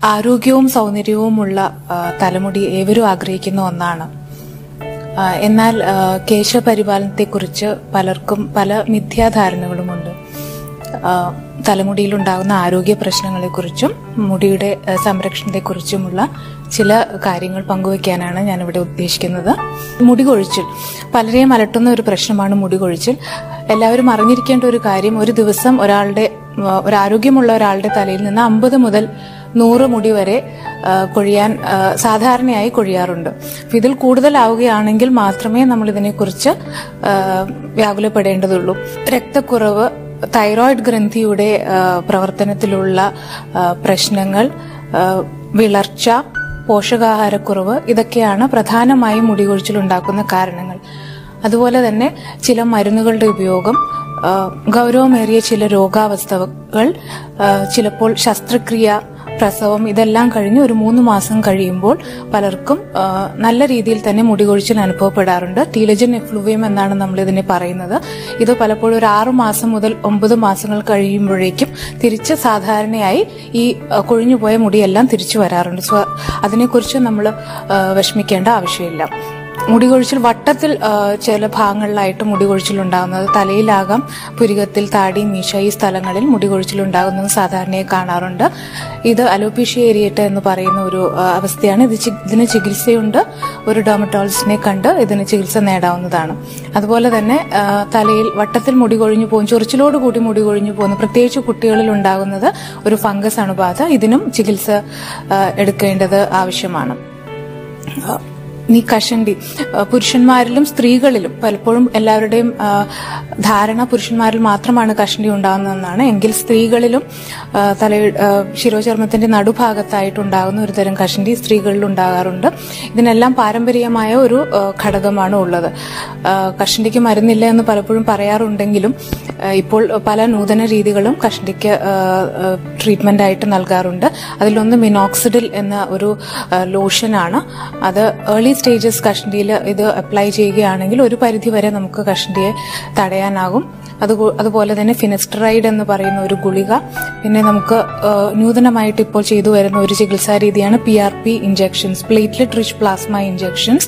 ആരോഗ്യവും സൗന്ദര്യവുമുള്ള ആ, തലമുടി ഏവരും ആഗ്രഹിക്കുന്ന ഒന്നാണ് ആ, എന്നാൽ ആ, കേശപരിപാലനത്തെക്കുറിച്ച് പലർക്കും പല മിഥ്യാധാരണകളുമുണ്ട് ആ, തലമുടിയിലുണ്ടാകുന്ന ആരോഗ്യ പ്രശ്നങ്ങളെക്കുറിച്ചും മുടിയുടെ ആ, സംരക്ഷണത്തെക്കുറിച്ചുമുള്ള ചില കാര്യങ്ങൾ പങ്കുവയ്ക്കാനാണ് ഞാനിവിടെ ഉദ്ദേശിക്കുന്നത് മുടി കൊഴിച്ചിൽ പലരെയും അലട്ടുന്ന ഒരു പ്രശ്നമാണ് മുടി കൊഴിച്ചിൽ എല്ലാവരും അറിഞ്ഞിരിക്കേണ്ട ഒരു കാര്യം ഒരു ദിവസം ഒരാളുടെ ആ, ഒരു ആരോഗ്യമുള്ള ഒരാളുടെ തലയിൽ നിന്ന് അമ്പത് മുതൽ നൂറ് മുടി വരെ ആ, കൊഴിയാൻ ആ, സാധാരണയായി കൊഴിയാറുണ്ട് അപ്പൊ ഇതിൽ കൂടുതലാവുകയാണെങ്കിൽ മാത്രമേ നമ്മൾ ഇതിനെക്കുറിച്ച് ആ, വ്യാകുലപ്പെടേണ്ടതുള്ളൂ രക്തക്കുറവ് തൈറോയിഡ് ഗ്രന്ഥിയുടെ ആ, പ്രവർത്തനത്തിലുള്ള ആ, പ്രശ്നങ്ങൾ ആ, വിളർച്ച പോഷകാഹാരക്കുറവ് ഇതൊക്കെയാണ് പ്രധാനമായും മുടികൊഴിച്ചിലുണ്ടാക്കുന്ന കാരണങ്ങൾ അതുപോലെ തന്നെ ചില മരുന്നുകളുടെ ഉപയോഗം ആ, ഗൗരവമേറിയ ചില രോഗാവസ്ഥകൾ ആ, ചിലപ്പോൾ ശസ്ത്രക്രിയ പ്രസവം ഇതെല്ലാം കഴിഞ്ഞ് ഒരു മൂന്ന് മാസം കഴിയുമ്പോൾ പലർക്കും ആ, നല്ല രീതിയിൽ തന്നെ മുടികൊഴിച്ചിൽ അനുഭവപ്പെടാറുണ്ട് ടീലജൻ എഫ്ലൂവിയം എന്നാണ് നമ്മൾ ഇതിനെ പറയുന്നത് ഇത് പലപ്പോഴും ഒരു ആറു മാസം മുതൽ ഒമ്പത് മാസങ്ങൾ കഴിയുമ്പോഴേക്കും തിരിച്ച് സാധാരണയായി ഈ ആ, കൊഴിഞ്ഞുപോയ മുടിയെല്ലാം തിരിച്ചു വരാറുണ്ട് സോ അതിനെക്കുറിച്ച് നമ്മൾ ആ, വിഷമിക്കേണ്ട ആവശ്യമില്ല മുടികൊഴിച്ചിൽ വട്ടത്തിൽ ആ, ചില ഭാഗങ്ങളിലായിട്ട് മുടികൊഴിച്ചിൽ ഉണ്ടാകുന്നത് തലയിലാകാം പുരികത്തിൽ താടി മീശ ഈ സ്ഥലങ്ങളിൽ മുടികൊഴിച്ചിൽ ഉണ്ടാകുന്നത് സാധാരണയായി കാണാറുണ്ട് ഇത് അലോപീഷ്യ ഏരിയറ്റ എന്ന് പറയുന്ന ഒരു ആ, അവസ്ഥയാണ് ഇത് ചി- ഇതിന് ചികിത്സയുണ്ട് ഒരു ഡെർമറ്റോളജിസ്റ്റിനെ കണ്ട് ഇതിന് ചികിത്സ നേടാവുന്നതാണ് അതുപോലെ തന്നെ ആ, തലയിൽ വട്ടത്തിൽ മുടി കൊഴിഞ്ഞു പോകും ചൊറിച്ചിലോട് കൂടി മുടി കൊഴിഞ്ഞു പോകുന്നു പ്രത്യേകിച്ച് കുട്ടികളിൽ ഉണ്ടാകുന്നത് ഒരു ഫംഗസ് അണുബാധ ഇതിനും ചികിത്സ ആ, എടുക്കേണ്ടത് ആവശ്യമാണ് ആ, നീ കഷണ്ടി ആ, പുരുഷന്മാരിലും സ്ത്രീകളിലും പലപ്പോഴും എല്ലാവരുടെയും ആ, ധാരണ പുരുഷന്മാരിൽ മാത്രമാണ് കഷണ്ടി ഉണ്ടാകുന്നതെന്നാണ് എങ്കിൽ സ്ത്രീകളിലും ആ, തല ആ, ശിരോചർമ്മത്തിന്റെ നടുഭാഗത്തായിട്ടുണ്ടാകുന്ന ഒരു തരം കഷണ്ടി സ്ത്രീകളിൽ ഉണ്ടാകാറുണ്ട് ഇതിനെല്ലാം പാരമ്പര്യമായ ഒരു ആ, ഘടകമാണ് ഉള്ളത് ആ, കഷണ്ടിക്ക് മരുന്നില്ല എന്ന് പലപ്പോഴും പറയാറുണ്ടെങ്കിലും ആ, ഇപ്പോൾ പല നൂതന രീതികളും കഷണ്ടിക്ക് ട്രീറ്റ്മെന്റ് ആയിട്ട് നൽകാറുണ്ട് അതിലൊന്ന് മിനോക്സിഡിൽ എന്ന ഒരു ആ, ലോഷനാണ് അത് ഏർലി സ്റ്റേജസ് കഷണ്ടിയിൽ ഇത് അപ്ലൈ ചെയ്യുകയാണെങ്കിൽ ഒരു പരിധി വരെ നമുക്ക് കഷണ്ടിയെ തടയാനാകും അതുപോ- അതുപോലെ തന്നെ ഫിനസ്ട്രൈഡ് എന്ന് പറയുന്ന ഒരു ഗുളിക പിന്നെ നമുക്ക് ആ, നൂതനമായിട്ട് ഇപ്പോൾ ചെയ്തു വരുന്ന ഒരു ചികിത്സാ രീതിയാണ് P R P injections platelet rich plasma injections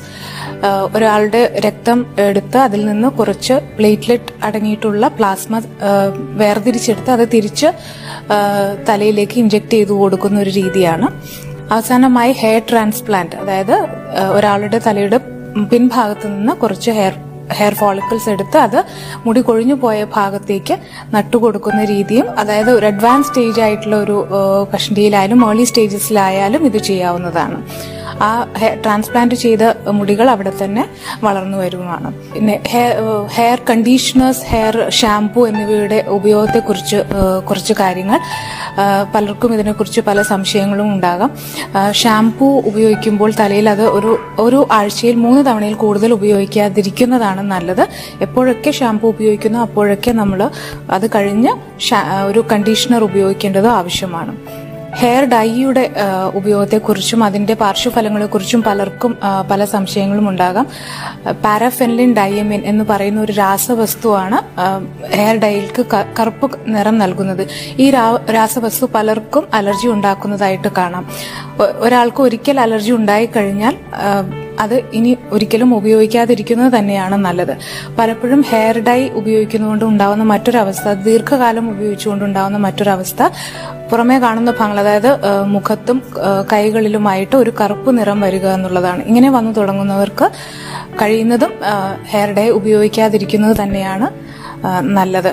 ഒരാളുടെ രക്തം എടുത്ത് അതിൽ നിന്ന് കുറച്ച് പ്ലേറ്റ്ലെറ്റ് അടങ്ങിയിട്ടുള്ള പ്ലാസ്മ ആ, വേർതിരിച്ചെടുത്ത് അത് തിരിച്ച് ആ, തലയിലേക്ക് ഇഞ്ചെക്ട് ചെയ്തു കൊടുക്കുന്ന ഒരു രീതിയാണ് അവസാനമായി ഹെയർ ട്രാൻസ്പ്ലാന്റ് അതായത് ആ, ഒരാളുടെ തലയുടെ പിൻഭാഗത്ത് നിന്ന് കുറച്ച് ഹെയർ ഹെയർ ഫോളിക്കിൾസ് എടുത്ത് അത് മുടി കൊഴിഞ്ഞു പോയ ഭാഗത്തേക്ക് നട്ടുകൊടുക്കുന്ന രീതിയും അതായത് ഒരു അഡ്വാൻസ് സ്റ്റേജ് ആയിട്ടുള്ള ഒരു ആ, കഷണ്ടിയിലായാലും ഏർലി സ്റ്റേജസിലായാലും ഇത് ചെയ്യാവുന്നതാണ് ആ ട്രാൻസ്പ്ലാന്റ് ചെയ്ത മുടികൾ അവിടെ തന്നെ വളർന്നു വരുന്നതാണ് പിന്നെ ഹെയർ കണ്ടീഷണേഴ്സ് ഹെയർ ഷാംപൂ എന്നിവയുടെ ഉപയോഗത്തെക്കുറിച്ച് ആ, കുറച്ച് കാര്യങ്ങൾ ആ, പലർക്കും ഇതിനെക്കുറിച്ച് പല സംശയങ്ങളും ഉണ്ടാകാം ആ, ഷാംപൂ ഉപയോഗിക്കുമ്പോൾ തലയിൽ അത് ഒരു ഒരു ആഴ്ചയിൽ മൂന്ന് തവണയിൽ കൂടുതൽ ഉപയോഗിക്കാതിരിക്കുന്നതാണ് നല്ലത് എപ്പോഴൊക്കെ ഷാംപൂ ഉപയോഗിക്കുന്നോ അപ്പോഴൊക്കെ നമ്മൾ അത് കഴിഞ്ഞ് ഷാ- ഒരു കണ്ടീഷണർ ഉപയോഗിക്കേണ്ടത് ആവശ്യമാണ് ഹെയർ ഡൈയുടെ ആ, ഉപയോഗത്തെക്കുറിച്ചും അതിന്റെ പാർശ്വഫലങ്ങളെക്കുറിച്ചും പലർക്കും ആ, പല സംശയങ്ങളും ഉണ്ടാകാം പാരാഫെൻലിൻ ഡയമിൻ എന്ന് പറയുന്ന ഒരു രാസവസ്തുവാണ് ആ, ഹെയർ ഡൈക്ക് ക- കറുപ്പ് നിറം നൽകുന്നത് ഈ രാ- രാസവസ്തു പലർക്കും അലർജി ഉണ്ടാക്കുന്നതായിട്ട് കാണാം ഒ- ഒരാൾക്ക് ഒരിക്കൽ അലർജി ഉണ്ടായിക്കഴിഞ്ഞാൽ ആ, അത് ഇനി ഒരിക്കലും ഉപയോഗിക്കാതിരിക്കുന്നത് തന്നെയാണ് നല്ലത് പലപ്പോഴും ഹെയർ ഡൈ ഉപയോഗിക്കുന്നതുകൊണ്ട് ഉണ്ടാവുന്ന മറ്റൊരവസ്ഥ ദീർഘകാലം ഉപയോഗിച്ചുകൊണ്ടുണ്ടാവുന്ന മറ്റൊരവസ്ഥ പുറമേ കാണുന്ന ഭാഗങ്ങൾ അതായത് ആ, മുഖത്തും ആ, കൈകളിലുമായിട്ട് ഒരു കറുപ്പ് നിറം വരിക എന്നുള്ളതാണ് ഇങ്ങനെ വന്നു തുടങ്ങുന്നവർക്ക് കഴിയുന്നതും ആ, ഹെയർ ഡൈ ഉപയോഗിക്കാതിരിക്കുന്നത് തന്നെയാണ് ആ, നല്ലത്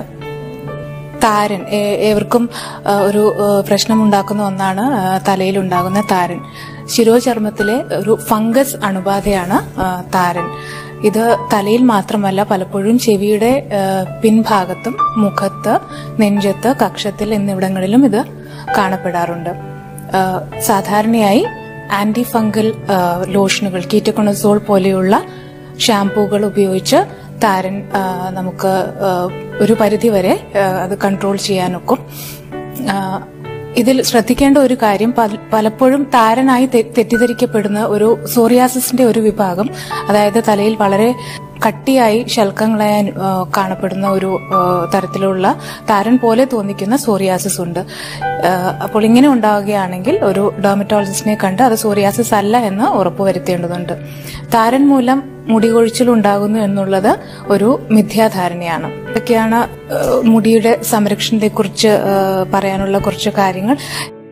താരൻ ഏ- ഏവർക്കും ആ, ഒരു ആ, പ്രശ്നമുണ്ടാക്കുന്ന ഒന്നാണ് ആ, തലയിലുണ്ടാകുന്ന താരൻ ശിരോചർമ്മത്തിലെ ഒരു ഫംഗസ് അണുബാധയാണ് ആ, താരൻ ഇത് തലയിൽ മാത്രമല്ല പലപ്പോഴും ചെവിയുടെ ആ, പിൻഭാഗത്തും മുഖത്ത് നെഞ്ചത്ത് കക്ഷത്തിൽ എന്നിവിടങ്ങളിലും ഇത് കാണപ്പെടാറുണ്ട് ആ, സാധാരണയായി ആന്റി ഫംഗൽ ആ, ലോഷനുകൾ കീറ്റക്കൊണസോൾ പോലെയുള്ള ഷാംപൂകൾ ഉപയോഗിച്ച് താരൻ ആ, നമുക്ക് ആ, ഒരു പരിധിവരെ ആ, അത് കൺട്രോൾ ചെയ്യാനൊക്കും ആ, ഇതിൽ ശ്രദ്ധിക്കേണ്ട ഒരു കാര്യം പല- പലപ്പോഴും താരനായി തെ- തെറ്റിദ്ധരിക്കപ്പെടുന്ന ഒരു സോറിയാസിസിന്റെ ഒരു വിഭാഗം അതായത് തലയിൽ വളരെ കട്ടിയായി ശൽക്കങ്ങളായി ആ, കാണപ്പെടുന്ന ഒരു ആ, തരത്തിലുള്ള താരൻ പോലെ തോന്നിക്കുന്ന സോറിയാസിസ് ഉണ്ട് ആ, അപ്പോൾ ഇങ്ങനെ ഉണ്ടാവുകയാണെങ്കിൽ ഒരു ഡെർമറ്റോളജിസ്റ്റിനെ കണ്ട് അത് സോറിയാസിസ് അല്ല എന്ന് ഉറപ്പുവരുത്തേണ്ടതുണ്ട് താരൻ മൂലം മുടികൊഴിച്ചിൽ ഉണ്ടാകുന്നു എന്നുള്ളത് ഒരു മിഥ്യാധാരണയാണ് ഇതൊക്കെയാണ് ആ, മുടിയുടെ സംരക്ഷണത്തെക്കുറിച്ച് ആ, പറയാനുള്ള കുറച്ച് കാര്യങ്ങൾ